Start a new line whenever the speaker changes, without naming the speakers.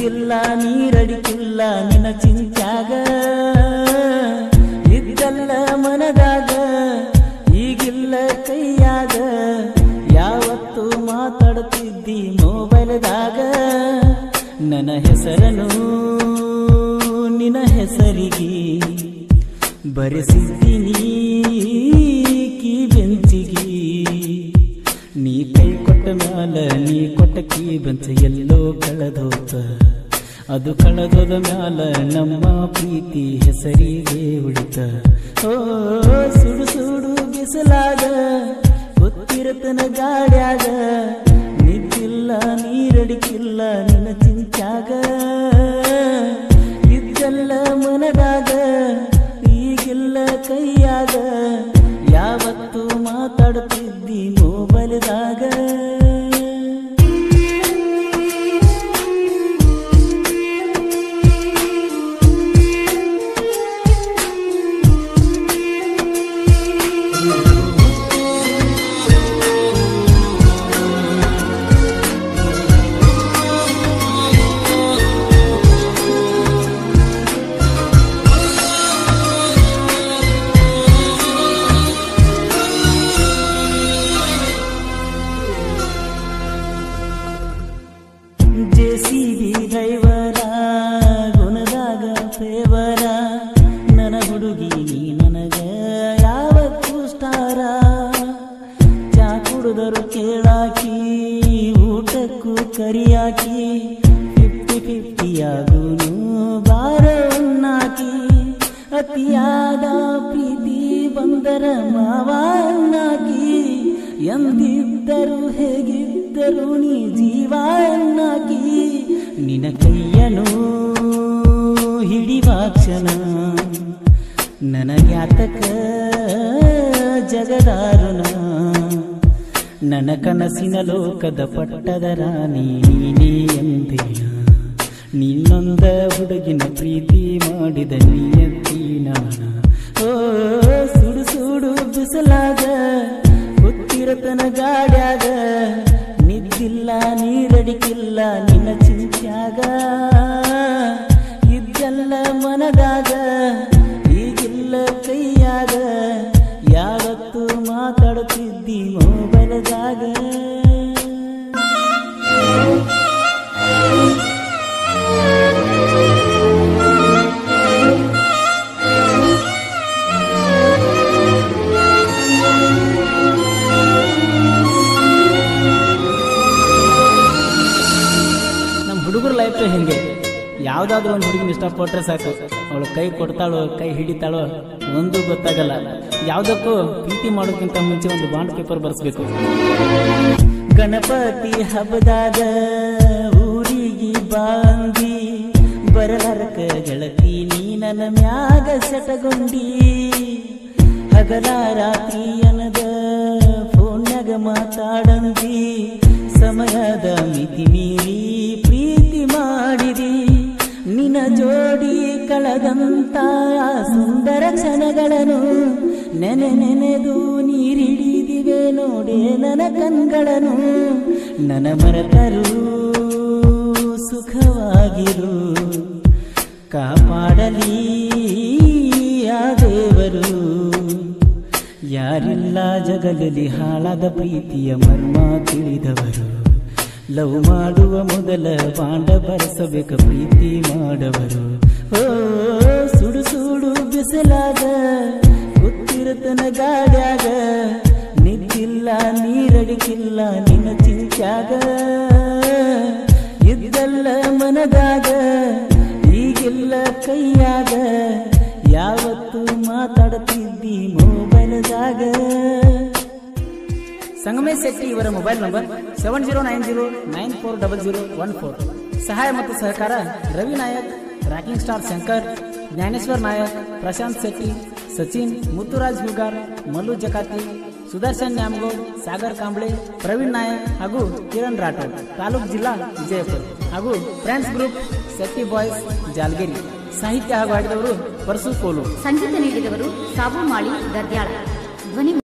ನಿದ್ದಿಲ್ಲ ನೀರಡಿಕಿಲ್ಲ ನಿನ್ನ ಚಿಂತ್ಯಾಗ ಇದ್ದಲ್ಲ ಮನದಾಗ ಈಗಿಲ್ಲ ಕೈಯಾಗ ಯಾವತ್ತು ಮಾತಾಡುತ್ತಿದ್ದಿ ಮೊಬೈಲ್ದಾಗ ನನ್ನ ಹೆಸರನು ನಿನ್ನ ಹೆಸರಿಗೆ ಬರೆಸಿದ್ದೀನಿ ಕೀ ಬೆಂಚಿಗೆ ನೀ ಕೈ ಕೊಟ್ಟ ಮ್ಯಾಲ ನೀ ಕೊಟ್ಟ ಕೀ ಬೆಂಚ ಎಲ್ಲೋ ಕಳೆದೋತ ಅದು ಕಳೆದೋದ ಮ್ಯಾಲ ನಮ್ಮ ಪ್ರೀತಿ ಹೆಸರಿಗೆ ಉಳಿತ ಓ ಸುಡು ಸುಡು ಬಿಸಲಾಗ ಗೊತ್ತಿರತನ ಗಾಡ್ಯಾಗ ನಿದ್ದಿಲ್ಲ ನೀರಡಿಕಿಲ್ಲ ನಿನ್ನ ಚಿಂತ್ಯಾಗ ಇದ್ದಲ್ಲ ಮನದಾಗ ಈಗಿಲ್ಲ ಕೈಯಾಗ ಯಾವತ್ತು ಮಾತಾಡುತ್ತಿದ್ದಿ ಮೊಬೈಲ್ದಾಗ ಜೆಸಿಬಿ ಡ್ರೈವರ ಗುಣದಾಗ ಫೇವರ ನನ್ನ ಹುಡುಗಿ ನೀ ನನಗ ಯಾವತ್ತೂ ಸ್ಟಾರ ಚಾ ಕುಡಿದರು ಕೇಳಾಕಿ ಊಟಕ್ಕೂ ಕರಿಯಾಕಿ ಫಿಫ್ಟಿ ಫಿಫ್ಟಿ ಆಗುನು ಬಾರನ್ನಾಕಿ ಅತಿಯಾದ ಪ್ರೀತಿ ಬಂದರ ಮಾವನ್ನಾಕಿ ಎಂದಿದ್ದರು ಹೇಗಿದ್ದರು ನೀ ಜೀವನ್ನಾಕಿ ನಿನ ಕೈಯನು ಹಿಡಿವಾಕ್ಷಣ ನನಗ್ಯಾತಕ ಜಗದಾರುಣ ನನ್ನ ಕನಸಿನ ಲೋಕದ ಪಟ್ಟದ ರಾಣಿ ನೀನೇ ಎಂದೇನ ನಿನ್ನೊಂದ ಹುಡುಗಿನ ಪ್ರೀತಿ ಮಾಡಿದ ನೀಯಂತಿ ನಾನ ಓ ಸುಡು ಸುಡು ಬಿಸಲಾಗ ಗೊತ್ತಿರತನ ಗಾಡ್ಯಾಗ ನಿದ್ದಿಲ್ಲ ನೀರಡಿಕಿಲ್ಲ ನಿನ್ನ ಚಿಂತ್ಯಾಗ ಇದ್ದಲ್ಲ ಮನದಾಗ ಈಗಿಲ್ಲ ಕೈಯಾಗ ಯಾವತ್ತು ಮಾತಾಡುತ್ತಿದ್ದಿ ಮೊಬೈಲ್ದಾಗ ನಮ್ಮ ಹುಡುಗರ ಲೈಫ್ ಹೆಂಗೆ ಯಾವ್ದಾದ್ರು ಒಂದು ಹುಡುಗಿನ ಇಷ್ಟಪಟ್ರೆ ಸಾಕು ಅವಳು ಕೈ ಕೊಡ್ತಾಳೋ ಕೈ ಹಿಡಿತಾಳೋ ಒಂದು ಗೊತ್ತಾಗಲ್ಲ ಯಾವ್ದಕ್ಕೂ ಪ್ರೀತಿ ಮಾಡೋಕ್ಕಿಂತ ಮುಂಚೆ ಒಂದು ಬಾಂಡ್ ಪೇಪರ್ ಬರ್ಸ್ಬೇಕು ಗಣಪತಿ ಹಬ್ಬದಾಗ ಊರಿಗೆ ಬಾಂದಿ ಬರಲಾರಕ ಗೆಳತಿ ನೀ ನನ್ನ ಮ್ಯಾಗ ಸೆಟಗೊಂಡಿ ಹಗಲ ರಾತ್ರಿ ಅನದ ಫೋನ್ಯಾಗ ಮಾತಾಡಂದಿ ಸಮಯದ ಮಿತಿ ಮೀರಿ ಪ್ರೀತಿ ಮಾಡಿದಿ ನಿನ ಜೋಡಿ ಕಳೆದಂತ ಆ ಸುಂದರ ಕ್ಷಣಗಳನ್ನು ನೆನೆ ನೆನೆದು ನೀರಿಡಿದಿವೆ ನೋಡೆ ನನ್ನ ಕಣ್ಗಳನ್ನು ನನ್ನ ಮರೆತರು ಸುಖವಾಗಿರು ಕಾಪಾಡಲಿ ಆ ದೇವರು ಯಾರಿಲ್ಲ ಜಗದಲ್ಲಿ ಹಾಳಾದ ಪ್ರೀತಿಯ ಮರ್ಮ ತಿಳಿದವರು ಲವ್ ಮಾಡುವ ಮೊದಲ ಬಾಂಡ ಬರೆಸಬೇಕ ಪ್ರೀತಿ ಮಾಡವರು ಓ ಸುಡು ಸುಡು ಬಿಸಲಾಗ ಗೊತ್ತಿರತನ ಗಾಡ್ಯಾಗ ನಿದ್ದಿಲ್ಲ ನೀರಡಿಕಿಲ್ಲ ನಿನ್ನ ಚಿಂತ್ಯಾಗ ಇದ್ದಲ್ಲ ಮನದಾಗ ಈಗಿಲ್ಲ ಕೈಯಾಗ ಯಾವತ್ತು ಮಾತಾಡುತ್ತಿದ್ದಿ ಮೊಬೈಲ್ದಾಗ ಸಂಗಮೇಶ್ ಶೆಟ್ಟಿ ಇವರ mobile number seven zero nine zero nine four double zero one four ಸಹಾಯ ಮತ್ತು ಸಹಕಾರ ರವಿ ನಾಯಕ್ ರಾಕಿಂಗ್ ಸ್ಟಾರ್ ಶಂಕರ್ ಜ್ಞಾನೇಶ್ವರ್ ನಾಯಕ್ ಪ್ರಶಾಂತ್ ಶೆಟ್ಟಿ ಸಚಿನ್ ಮುತ್ತುರಾಜ್ ಹುಗಾರ್ ಮಲ್ಲು ಜಕಾತಿ ಸುದರ್ಶನ್ ನ್ಯಾಮಗೌಡ್ ಸಾಗರ್ ಕಾಂಬ್ಳೆ ಪ್ರವೀಣ್ ನಾಯಕ್ ಹಾಗೂ ಕಿರಣ್ ರಾಠೋಡ್ ತಾಲೂಕ್ ಜಿಲ್ಲಾ ವಿಜಯಪುರ ಹಾಗೂ friends group Shetty boys Jalgiri ಸಾಹಿತ್ಯ ಹಾಗೂ ಹಾಡಿದವರು ಪರಸು ಕೋಲು
ಸಂಗೀತ ನೀಡಿದವರು ಸಾಬು ಮಾಳಿ ಗದ್ಯಾಳ ಧ್ವನಿ